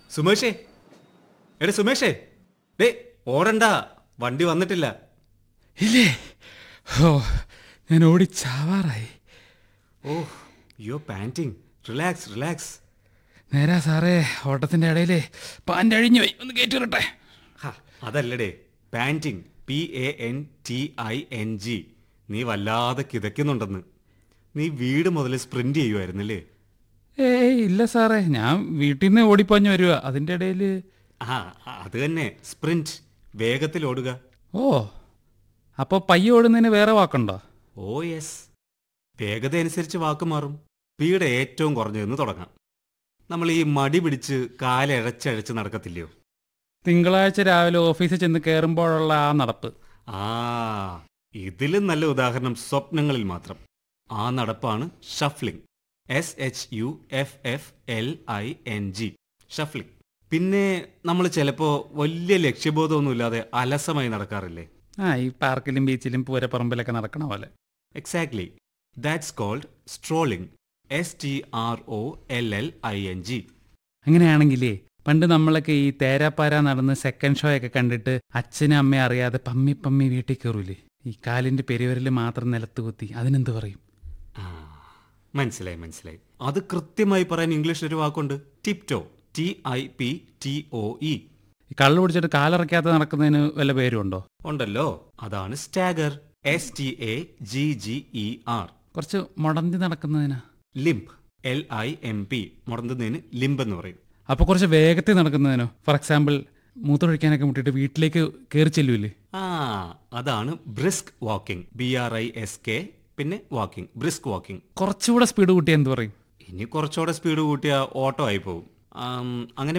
സുമേഷേ എടേ സുമേഷേ ഡേ ഓടണ്ട വണ്ടി വന്നിട്ടില്ല ഇല്ലേ ഓ ഞാൻ ഓടി ചാവാറായി oh you panting relax relax നേരാ സാറേ ഓട്ടത്തിന്റെ ഇടയിലേ പാൻ്റെ അഴിഞ്ഞു പോയി ഒന്ന് കയറ്റി വിടട്ടെ ഹാ അതല്ലടേ panting P A N T I N G നീ വല്ലാതെ കിതയ്ക്കുന്നുണ്ടെന്ന് നീ വീട് മുതൽ സ്പ്രിന്റ് ചെയ്യുമായിരുന്നില്ലേ ഏയ് ഇല്ല സാറേ ഞാൻ വീട്ടിൽ നിന്ന് ഓടിപ്പാഞ്ഞു വരിക അതിൻ്റെ ഇടയിൽ ആ അത് തന്നെ സ്പ്രിന്റ് വേഗത്തിൽ ഓടുക ഓ അപ്പോൾ പയ്യെ ഓടുന്നതിന് വേറെ വാക്കുണ്ടോ ഓ യെസ് വേഗത അനുസരിച്ച് വാക്ക് മാറും സ്പീഡ് ഏറ്റവും കുറഞ്ഞതെന്ന് തുടങ്ങാം നമ്മൾ ഈ മടി പിടിച്ച് കാലഴച്ചഴച്ച് നടക്കത്തില്ലയോ തിങ്കളാഴ്ച രാവിലെ ഓഫീസിൽ ചെന്ന് കയറുമ്പോഴുള്ള ആ നടപ്പ് ആ ഇതിലും നല്ല ഉദാഹരണം സ്വപ്നങ്ങളിൽ മാത്രം ആ നടപ്പാണ് shuffling S H U F F L I N G shuffling പിന്നെ നമ്മൾ ചിലപ്പോൾ വലിയ ലക്ഷ്യബോധമൊന്നുമില്ലാതെ അലസമായി നടക്കാറില്ലേ ആ ഈ പാർക്കിലും ബീച്ചിലും പൂരപ്പറമ്പിലൊക്കെ നടക്കണ പോലെ exactly that's called strolling S T R O L L I N G അങ്ങനെയാണെങ്കിലേ പണ്ട് നമ്മളൊക്കെ ഈ തേരാപ്പാര നടന്ന് സെക്കൻഡ് ഷോ ഒക്കെ കണ്ടിട്ട് അച്ഛനും അമ്മയും അറിയാതെ പമ്മി പമ്മി വീട്ടിൽ കയറൂലേ ഈ കാലിന്റെ പെരുവരിൽ മാത്രം നിലത്ത് കുത്തി അതിനെന്ത് പറയും ആ, മനസ്സിലായി മനസ്സിലായി അത് കൃത്യമായി പറയാൻ ഇംഗ്ലീഷിൽ ഒരു വാക്കുണ്ട് tiptoe T I P T O E ഈ കള്ളു കുടിച്ചിട്ട് കാലിറക്കാതെ നടക്കുന്നതിന് വല്ല പേരും ഉണ്ടോ ഉണ്ടല്ലോ അതാണ് stagger S T A G G E R കുറച്ച് മുടന്തി നടക്കുന്നതിനാ limp L I M P മുടന്തുന്നതിന് ലിംബ് എന്ന് പറയും അപ്പോൾ കുറച്ച് വേഗത്തിൽ നടക്കുന്നതിനോ ഫോർ എക്സാമ്പിൾ മൂത്രമൊഴിക്കാനൊക്കെ മുട്ടിയിട്ട് വീട്ടിലേക്ക് കയറി ചെല്ലൂലേ ആ അതാണ് brisk walking B R I S K പിന്നെ വാക്കിംഗ് ബ്രിസ്ക് വാക്കിംഗ് കുറച്ചുകൂടെ സ്പീഡ് കൂട്ടിയാൽ എന്ത് പറയും ഇനി കുറച്ചുകൂടെ സ്പീഡ് കൂട്ടിയ ഓട്ടോ ആയി പോകും ആം, അങ്ങനെ